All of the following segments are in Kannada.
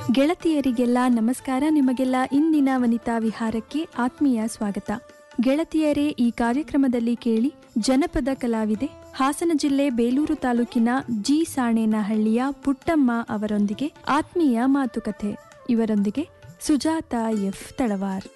ಗೆಳತಿಯರಿಗೆಲ್ಲ ನಮಸ್ಕಾರ ನಿಮಗೆಲ್ಲ ಇಂದಿನ ವನಿತಾ ವಿಹಾರಕ್ಕೆ ಆತ್ಮೀಯ ಸ್ವಾಗತ ಗೆಳತಿಯರೇ ಈ ಕಾರ್ಯಕ್ರಮದಲ್ಲಿ ಕೇಳಿ ಜನಪದ ಕಲಾವಿದೆ ಹಾಸನ ಜಿಲ್ಲೆ ಬೇಲೂರು ತಾಲೂಕಿನ ಜಿ ಸಾಣೇನಹಳ್ಳಿಯ ಪುಟ್ಟಮ್ಮ ಅವರೊಂದಿಗೆ ಆತ್ಮೀಯ ಮಾತುಕತೆ ಇವರೊಂದಿಗೆ ಸುಜಾತ ಎಫ್ ತಳವಾರ್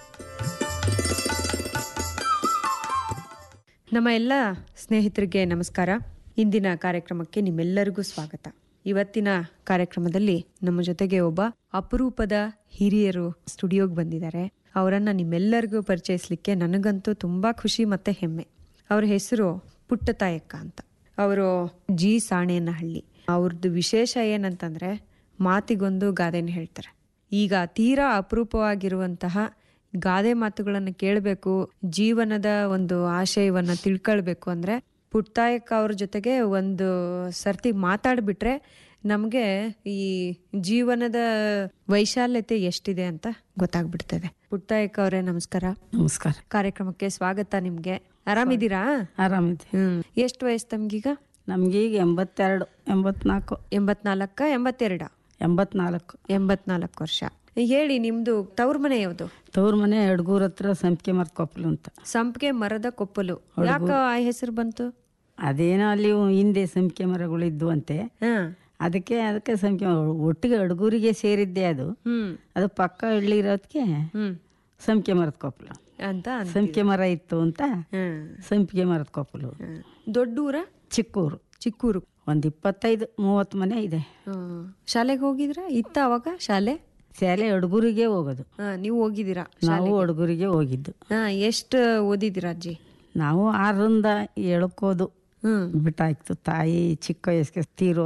ನಮ್ಮ ಎಲ್ಲ ಸ್ನೇಹಿತರಿಗೆ ನಮಸ್ಕಾರ ಇಂದಿನ ಕಾರ್ಯಕ್ರಮಕ್ಕೆ ನಿಮ್ಮೆಲ್ಲರಿಗೂ ಸ್ವಾಗತ ಇವತ್ತಿನ ಕಾರ್ಯಕ್ರಮದಲ್ಲಿ ನಮ್ಮ ಜೊತೆಗೆ ಒಬ್ಬ ಅಪರೂಪದ ಹಿರಿಯರು ಸ್ಟುಡಿಯೋಗೆ ಬಂದಿದ್ದಾರೆ ಅವರನ್ನ ನಿಮ್ಮೆಲ್ಲರಿಗೂ ಪರಿಚಯಿಸ್ಲಿಕ್ಕೆ ನನಗಂತೂ ತುಂಬಾ ಖುಷಿ ಮತ್ತೆ ಹೆಮ್ಮೆ ಅವ್ರ ಹೆಸರು ಪುಟ್ಟತಾಯಕ್ಕ ಅಂತ ಅವರು ಜಿ ಸಾಣೇನಹಳ್ಳಿ ಅವ್ರದ್ದು ವಿಶೇಷ ಏನಂತಂದ್ರೆ ಮಾತಿಗೊಂದು ಗಾದೆನ ಹೇಳ್ತಾರೆ ಈಗ ತೀರಾ ಅಪರೂಪವಾಗಿರುವಂತಹ ಗಾದೆ ಮಾತುಗಳನ್ನು ಕೇಳಬೇಕು ಜೀವನದ ಒಂದು ಆಶಯವನ್ನ ತಿಳ್ಕೊಳ್ಬೇಕು ಅಂದ್ರೆ ಪುಟ್ಟಾಯಕ್ಕ ಅವ್ರ ಜೊತೆಗೆ ಒಂದು ಸರ್ತಿ ಮಾತಾಡ್ಬಿಟ್ರೆ ನಮ್ಗೆ ಈ ಜೀವನದ ವೈಶಾಲ್ಯತೆ ಎಷ್ಟಿದೆ ಅಂತ ಗೊತ್ತಾಗ್ಬಿಡ್ತದೆ ಪುಟ್ಟಾಯಕ್ಕ ಅವರೇ ನಮಸ್ಕಾರ ನಮಸ್ಕಾರ ಕಾರ್ಯಕ್ರಮಕ್ಕೆ ಸ್ವಾಗತ ನಿಮ್ಗೆ ಆರಾಮಿದ್ದೀರಾ ಆರಾಮಿದೆ ಹ್ಮ್ ಎಷ್ಟು ವಯಸ್ಸು ತಮ್ಗೀಗ ನಮ್ಗೆ ಈಗ ಎಂಬತ್ತೆರಡು ಎಂಬತ್ನಾಲ್ಕು ಎಂಬತ್ನಾಲ್ಕ ಎಂಬತ್ತೆರಡ ಎಂಬತ್ನಾಲ್ಕು ಎಂಬತ್ನಾಲ್ಕು ವರ್ಷ ಹೇಳಿ ನಿಮ್ದು ತವ್ರ ಮನೆ ಯಾವುದು ತವ್ರ ಮನೆ ಎಡ್ಗೂರ್ ಹತ್ರ ಸಂಪಿಗೆ ಮರದ ಕೊಪ್ಪಲು ಅಂತ ಸಂಪಿಗೆ ಮರದ ಕೊಪ್ಪಲು ಯಾಕ ಆ ಹೆಸರು ಬಂತು ಅದೇನೋ ಅಲ್ಲಿ ಹಿಂದೆ ಸಂಪಿಗೆ ಮರಗಳು ಇದ್ವು ಅಂತೆ ಹಾ ಅದಕ್ಕೆ ಅದಕ್ಕೆ ಸಂಪಿಗೆ ಮರ- ಒಟ್ಟಿಗೆ ಅಡ್ಗೂರಿಗೆ ಸೇರಿದ್ದೆ ಅದು ಹ್ಮ್ ಅದು ಪಕ್ಕ ಹಳ್ಳಿ ಇರೋದಕ್ಕೆ ಹ್ಮ್ ಸಂಪಿಗೆ ಮರದ ಕೊಪ್ಪಲು ಅಂತ ಅಂದ್- ಸಂಪಿಗೆ ಮರ ಇತ್ತು ಅಂತ ಹ್ಮ್ ಸಂಪಿಗೆ ಮರದ ಕೊಪ್ಪಲು ಹ್ಮ್. ದೊಡ್ಡೂರ ಚಿಕ್ಕೂರು ಚಿಕ್ಕೂರು ಒಂದು ಇಪ್ಪತ್ತೈದು ಮೂವತ್ತು ಮನೆ ಇದೆ ಹ್ಮ್. ಶಾಲೆಗೆ ಹೋಗಿದ್ರ ಇತ್ತ ಅವಾಗ ಶಾಲೆ ಶಾಲೆ ಅಡ್ಗೂರಿಗೆ ಹೋಗೋದು ಹಾ ನೀವು ಹೋಗಿದ್ದೀರಾ ನಾವು ಅಡ್ಗೂರಿಗೆ ಹೋಗಿದ್ದು ಹಾ ಎಷ್ಟು ಓದಿದ್ದೀರಾ ಅಜ್ಜಿ ನಾವು ಆರರಿಂದ ಎಳ್ಕೋದು ಹ್ಮ್ ಬಿಟ್ಟಾಯ್ತು ತಾಯಿ ಚಿಕ್ಕ ವಯಸ್ಸಿಗೆ ತೀರೋ